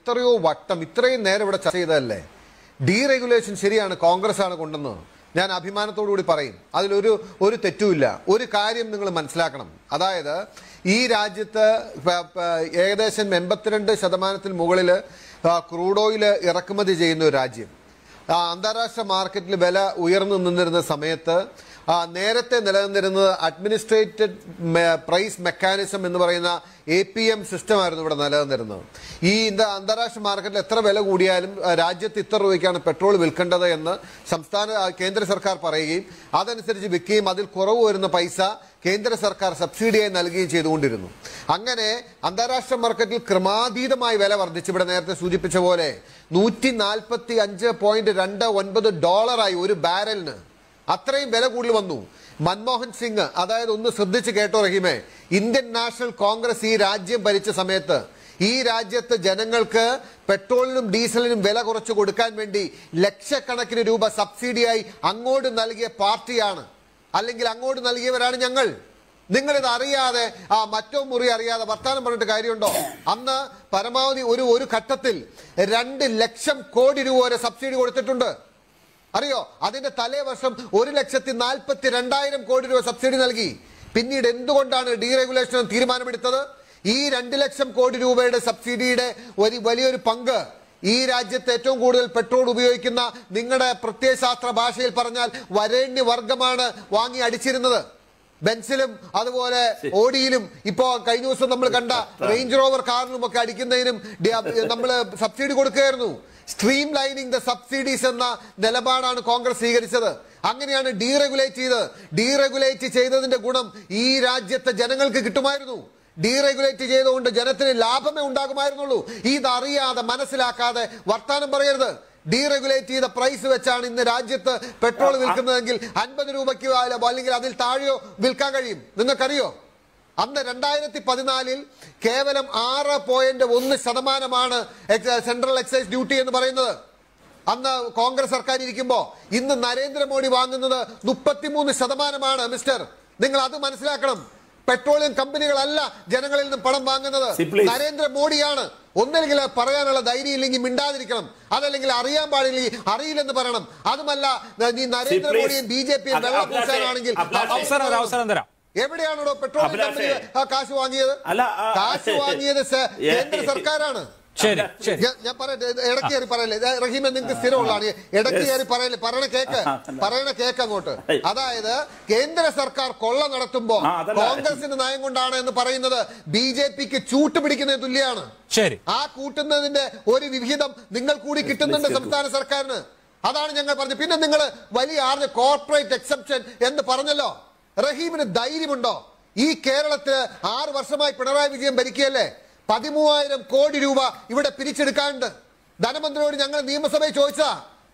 എത്രയോ വട്ടം ഇത്രയും നേരം ഇവിടെ ചർച്ച ചെയ്തതല്ലേ ഡീറെഗുലേഷൻ ശരിയാണ് കോൺഗ്രസ് ആണ് കൊണ്ടുവന്നത് ഞാൻ അഭിമാനത്തോടു കൂടി പറയും അതിലൊരു ഒരു തെറ്റുമില്ല ഒരു കാര്യം നിങ്ങൾ മനസ്സിലാക്കണം അതായത് ഈ രാജ്യത്ത് പ- പ- ഏകദേശം എൺപത്തിരണ്ട് ശതമാനത്തിൽ മുകളിൽ ക്രൂഡ് ഓയിൽ ഇറക്കുമതി ചെയ്യുന്ന ഒരു രാജ്യം ആ, അന്താരാഷ്ട്ര മാർക്കറ്റിൽ വില ഉയർന്നു നിന്നിരുന്ന സമയത്ത് ആ, നേരത്തെ നിലനിന്നിരുന്നത് അഡ്മിനിസ്ട്രേറ്റഡ് പ്രൈസ് മെക്കാനിസം എന്ന് പറയുന്ന എ പി എം സിസ്റ്റമായിരുന്നു ഇവിടെ നിലനിന്നിരുന്നത് ഈ ഇന്ത അന്താരാഷ്ട്ര മാർക്കറ്റിൽ എത്ര വില കൂടിയാലും ആ, രാജ്യത്ത് ഇത്ര രൂപയ്ക്കാണ് പെട്രോൾ വിൽക്കേണ്ടത് എന്ന് സംസ്ഥാന ആ, കേന്ദ്ര സർക്കാർ പറയുകയും അതനുസരിച്ച് വിൽക്കുകയും അതിൽ കുറവ് വരുന്ന പൈസ കേന്ദ്ര സർക്കാർ സബ്സിഡിയായി നൽകുകയും ചെയ്തുകൊണ്ടിരുന്നു അങ്ങനെ അന്താരാഷ്ട്ര മാർക്കറ്റിൽ ക്രമാതീതമായി വില വർദ്ധിച്ചു ഇവിടെ നേരത്തെ സൂചിപ്പിച്ച പോലെ നൂറ്റി നാൽപ്പത്തി അഞ്ച് പോയിന്റ് രണ്ട് ഒൻപത് ഡോളറായി ഒരു ബാരലിന് അത്രയും വില കൂടുതൽ വന്നു മൻമോഹൻ സിംഗ് അതായത് ഒന്ന് ശ്രദ്ധിച്ച് കേട്ടോ റഹീമേ ഇന്ത്യൻ നാഷണൽ കോൺഗ്രസ് ഈ രാജ്യം ഭരിച്ച സമയത്ത് ഈ രാജ്യത്ത് ജനങ്ങൾക്ക് പെട്രോളിനും ഡീസലിനും വില കുറച്ച് കൊടുക്കാൻ വേണ്ടി ലക്ഷക്കണക്കിന് രൂപ സബ്സിഡിയായി അങ്ങോട്ട് നൽകിയ പാർട്ടിയാണ് അല്ലെങ്കിൽ അങ്ങോട്ട് നൽകിയവരാണ് ഞങ്ങൾ നിങ്ങളിത് അറിയാതെ ആ മറ്റോ മുറി അറിയാതെ വർത്താനം പറഞ്ഞിട്ട് കാര്യമുണ്ടോ അന്ന് പരമാവധി ഒരു ഒരു ഘട്ടത്തിൽ രണ്ട് ലക്ഷം കോടി രൂപ വരെ സബ്സിഡി കൊടുത്തിട്ടുണ്ട് അറിയോ അതിന്റെ തലേ വർഷം ഒരു ലക്ഷത്തി നാൽപ്പത്തി രണ്ടായിരം കോടി രൂപ സബ്സിഡി നൽകി പിന്നീട് എന്തുകൊണ്ടാണ് ഡീറെഗുലേഷൻ തീരുമാനമെടുത്തത് ഈ രണ്ട് ലക്ഷം കോടി രൂപയുടെ സബ്സിഡിയുടെ ഒരു വലിയൊരു പങ്ക് ഈ രാജ്യത്ത് ഏറ്റവും കൂടുതൽ പെട്രോൾ ഉപയോഗിക്കുന്ന നിങ്ങളുടെ പ്രത്യയശാസ്ത്ര ഭാഷയിൽ പറഞ്ഞാൽ വരേണ്യ വർഗമാണ് വാങ്ങി അടിച്ചിരുന്നത് ബെൻസിലും അതുപോലെ ഓഡിയിലും ഇപ്പോ കഴിഞ്ഞ ദിവസം നമ്മൾ കണ്ട റേഞ്ച് റോവർ കാറിലും ഒക്കെ അടിക്കുന്നതിനും നമ്മൾ സബ്സിഡി കൊടുക്കുകയായിരുന്നു സ്ട്രീം ലൈനിങ് ദ സബ്സിഡീസ് എന്ന നിലപാടാണ് കോൺഗ്രസ് സ്വീകരിച്ചത് അങ്ങനെയാണ് ഡീറെഗുലേറ്റ് ചെയ്ത് ഡീറെഗുലേറ്റ് ചെയ്തതിന്റെ ഗുണം ഈ രാജ്യത്തെ ജനങ്ങൾക്ക് കിട്ടുമായിരുന്നു ഡീറെഗുലേറ്റ് ചെയ്തുകൊണ്ട് ജനത്തിന് ലാഭമേ ഉണ്ടാകുമായിരുന്നുള്ളൂ ഇതറിയാതെ മനസ്സിലാക്കാതെ വർത്താനം പറയരുത് ഡീറെഗുലേറ്റ് ചെയ്ത പ്രൈസ് വെച്ചാണ് ഇന്ന് രാജ്യത്ത് പെട്രോൾ വിൽക്കുന്നതെങ്കിൽ അൻപത് രൂപയ്ക്ക് അല്ലെങ്കിൽ അതിൽ താഴെയോ വിൽക്കാൻ കഴിയും നിങ്ങൾക്കറിയോ അന്ന് രണ്ടായിരത്തി പതിനാലിൽ കേവലം ആറ് പോയിന്റ് ഒന്ന് ശതമാനമാണ് എക്സ- സെൻട്രൽ എക്സൈസ് ഡ്യൂട്ടി എന്ന് പറയുന്നത് അന്ന് കോൺഗ്രസ് സർക്കാർ ഇരിക്കുമ്പോ ഇന്ന് നരേന്ദ്രമോദി വാങ്ങുന്നത് മുപ്പത്തിമൂന്ന് ശതമാനമാണ് മിസ്റ്റർ നിങ്ങൾ അത് മനസ്സിലാക്കണം പെട്രോളിയം കമ്പനികളല്ല ജനങ്ങളിൽ നിന്ന് പണം വാങ്ങുന്നത് See, please. നരേന്ദ്രമോദിയാണ് ഒന്നല്ലെങ്കിൽ പറയാനുള്ള ധൈര്യം ഇല്ലെങ്കിൽ മിണ്ടാതിരിക്കണം അതല്ലെങ്കിൽ അറിയാൻ പാടില്ലെങ്കിൽ അറിയില്ലെന്ന് പറയണം അതുമല്ല നീ നരേന്ദ്രമോദിയും ബി ജെ പിയും അഭി- വെള്ളം അഭിലാഷേ, പൂശാനാണെങ്കിൽ അഭിലാഷേ. അവസരം ഒരു അവസരം തരാം എവിടെയാണോ പെട്രോളിയം അഭിലാഷേ. കമ്പനി ആ കാശ് വാങ്ങിയത് അല്ല, ആ, കാശ് വാങ്ങിയത് സ- ഏ, കേന്ദ്ര സർക്കാരാണ് ശരി ശരി ഞാൻ- ഞാൻ പറയട്ടെ ഇത് ഇടയ്ക്ക് കയറി പറയല്ലേ ഇത് റഹീമെ നിങ്ങൾക്ക് സ്ഥിരമുള്ളതാണ് ഇടയ്ക്ക് കയറി പറയല്ലേ പറയണ കേക്ക് പറയണ കേക്ക് അങ്ങോട്ട് ഏയ്. അതായത് കേന്ദ്ര സർക്കാർ കൊള്ള നടത്തുമ്പോ ആ, അതല്ല. കോൺഗ്രസിന്റെ നയം കൊണ്ടാണ് എന്ന് പറയുന്നത് ബി ജെ പിക്ക് ചൂട്ട് പിടിക്കുന്നതിന് തുല്യമാണ് ശരി ആ കൂട്ടുന്നതിന്റെ ഒരു വിഹിതം നിങ്ങൾ കൂടി കിട്ടുന്നുണ്ട് സംസ്ഥാന സർക്കാരിന് അതാണ് ഞങ്ങൾ പറഞ്ഞത് പിന്നെ നിങ്ങൾ വലിയ ആർജ കോർപ്പറേറ്റ് എക്സെപ്ഷൻ എന്ന് പറഞ്ഞല്ലോ റഹീമിന് ധൈര്യമുണ്ടോ ഈ കേരളത്തില് ആറ് വർഷമായി പിണറായി വിജയൻ ഭരിക്കുകയല്ലേ പതിമൂവായിരം കോടി രൂപ ഇവിടെ പിരിച്ചെടുക്കാനുണ്ട് ധനമന്ത്രിയോട് ഞങ്ങൾ നിയമസഭയിൽ ചോദിച്ചാ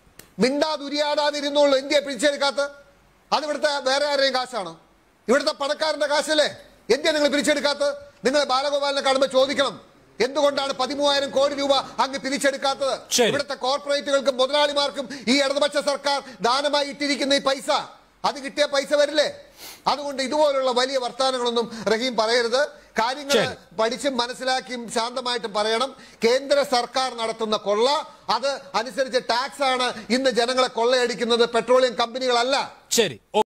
മിണ്ടാതുരിയാടാതിരുന്നുള്ളൂ ഇന്ത്യ പിരിച്ചെടുക്കാത്ത അത് ഇവിടുത്തെ വേറെ ആരെയും കാശാണോ ഇവിടുത്തെ പണക്കാരന്റെ കാശല്ലേ എന്തിനാ നിങ്ങൾ പിരിച്ചെടുക്കാത്തത് നിങ്ങൾ ബാലഗോപാലിനെ കാണുമ്പോൾ ചോദിക്കണം എന്തുകൊണ്ടാണ് പതിമൂവായിരം കോടി രൂപ അങ്ങ് പിരിച്ചെടുക്കാത്തത് ശരി. ഇവിടുത്തെ കോർപ്പറേറ്റുകൾക്കും മുതലാളിമാർക്കും ഈ ഇടതുപക്ഷ സർക്കാർ ദാനമായി ഇട്ടിരിക്കുന്ന ഈ പൈസ അത് കിട്ടിയ പൈസ വരില്ലേ അതുകൊണ്ട് ഇതുപോലുള്ള വലിയ വർത്തമാനങ്ങളൊന്നും റഹീം പറയരുത് കാര്യങ്ങൾ ശരി. പഠിച്ചും മനസ്സിലാക്കിയും ശാന്തമായിട്ടും പറയണം കേന്ദ്ര സർക്കാർ നടത്തുന്ന കൊള്ള അത് അനുസരിച്ച് ടാക്സ് ആണ് ഇന്ന് ജനങ്ങളെ കൊള്ളയടിക്കുന്നത് പെട്രോളിയം കമ്പനികളല്ല ശരി